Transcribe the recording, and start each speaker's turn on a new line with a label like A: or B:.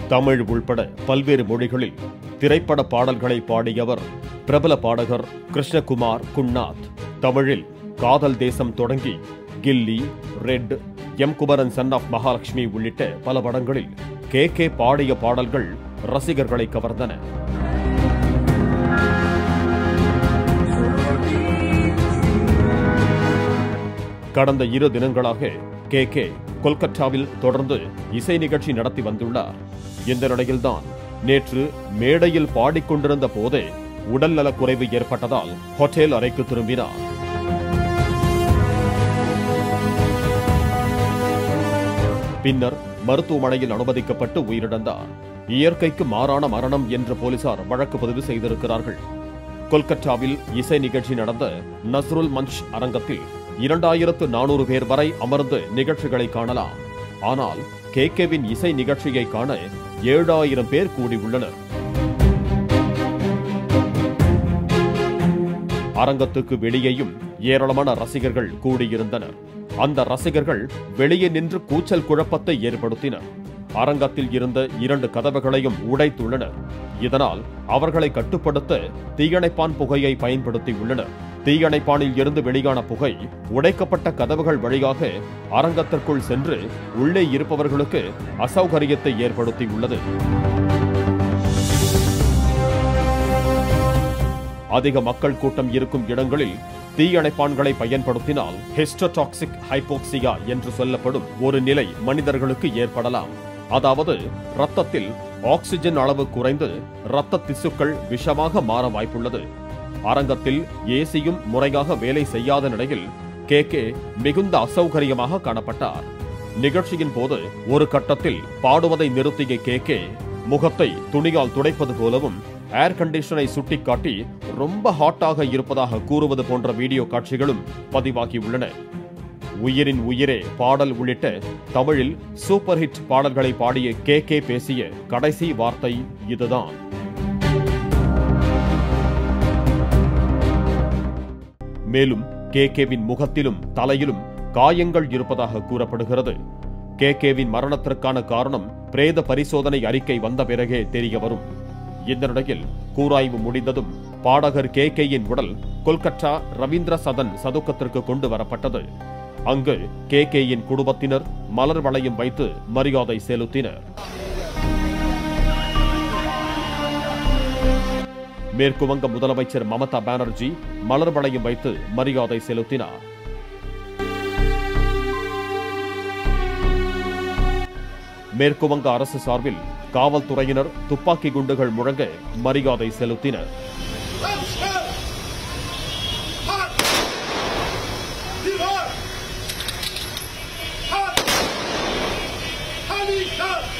A: தமிழ் உள்பட பல்வேறு மொழிகளில் திரைப்பட பாடல்களை பாடியவர் பிரபல பாடகர் கிருஷ்ணகுமார் குன்னாத் தமிழில் காதல் தேசம் தொடங்கி Ghilli red M Kumaran son of Mahalakshmi உள்ளிட்ட பல படங்களில் கே கே பாடிய பாடல்கள் ரசிகர்களை கவர்ந்தன கடந்த இரு தினங்களாக கே கே கொல்கத்தாவில் தொடர்ந்து இசை நிகழ்ச்சி நடத்தி வந்துள்ளார் இந்த நிலையில்தான் நேற்று மேடையில் பாடிக்கொண்டிருந்த போதே உடல்நலக் குறைவு ஏற்பட்டதால் ஹோட்டல் அறைக்கு திரும்பினார் பின்னர் மருத்துவமனையில் அனுமதிக்கப்பட்டு உயிரிழந்தார் இயற்கைக்கு மாறான மரணம் என்று போலீசார் வழக்கு பதிவு செய்திருக்கிறார்கள் கொல்கத்தாவில் இசை நிகழ்ச்சி நடந்த நஸ்ருல் மன்ச் அரங்கத்தில் இரண்டாயிரத்து நானூறு பேர் வரை அமர்ந்து நிகழ்ச்சிகளை காணலாம் ஆனால் கே கேவின் இசை நிகழ்ச்சியை காண ஏழாயிரம் பேர் கூடியுள்ளனர் அரங்கத்துக்கு வெளியேயும் ஏராளமான ரசிகர்கள் கூடியிருந்தனர் அந்த ரசிகர்கள் வெளியே நின்று கூச்சல் குழப்பத்தை ஏற்படுத்தினர் அரங்கத்தில் இருந்த இரண்டு கதவுகளையும் உடைத்துள்ளனர் இதனால் அவர்களை கட்டுப்படுத்த தீயணைப்பான் புகையை பயன்படுத்தியுள்ளனர் தீயணைப்பானில் இருந்து வெளியான புகை உடைக்கப்பட்ட கதவுகள் வழியாக அரங்கத்திற்குள் சென்று உள்ளே இருப்பவர்களுக்கு அசௌகரியத்தை ஏற்படுத்தியுள்ளது அதிக மக்கள் கூட்டம் இருக்கும் இடங்களில் தீயணைப்பான்களை பயன்படுத்தினால் ஹிஸ்டோடாக்சிக் ஹைபோக்சியா என்று சொல்லப்படும் ஒரு நிலை மனிதர்களுக்கு ஏற்படலாம் அதாவது ரத்தத்தில் ஆக்சிஜன் அளவு குறைந்து இரத்த திசுக்கள் விஷமாக மாற வாய்ப்புள்ளது அரங்கத்தில் ஏசியும் முறையாக வேலை செய்யாத நிலையில் கே கே மிகுந்த அசௌகரியமாக காணப்பட்டார் நிகழ்ச்சியின் போது ஒரு கட்டத்தில் பாடுவதை நிறுத்திய கே கே முகத்தை துணியால் துடைப்பது போலவும் ஏர் கண்டிஷனை சுட்டிக்காட்டி ரொம்ப ஹாட்டாக இருப்பதாக கூறுவது போன்ற வீடியோ காட்சிகளும் பதிவாகியுள்ளன உயிரின் உயிரே பாடல் உள்ளிட்ட தமிழில் சூப்பர் ஹிட் பாடல்களை பாடிய கே கே பேசிய கடைசி வார்த்தை இதுதான் மேலும் கே கேவின் முகத்திலும் தலையிலும் காயங்கள் இருப்பதாக கூறப்படுகிறது கே கேவின் மரணத்திற்கான காரணம் பிரேத பரிசோதனை அறிக்கை வந்த பிறகே தெரிய வரும் இந்த நிலையில் கூராய்வு முடிந்ததும் பாடகர் கே கேயின் உடல் கொல்கத்தா ரவீந்திர சதன் சதுக்கத்திற்கு கொண்டு வரப்பட்டது அங்கு கே கேயின் குடும்பத்தினர் மலர் வளையம் வைத்து மரியாதை செலுத்தினர் மேற்கு வங்க முதலமைச்சர் மமதா பானர்ஜி மலர் வளையம் வைத்து மரியாதை செலுத்தினார் மேற்கு வங்க அரசு சார்பில் காவல்துறையினர் துப்பாக்கி குண்டுகள் முழங்க மரியாதை செலுத்தினர்
B: Divar! Hat! Hat! Hanika!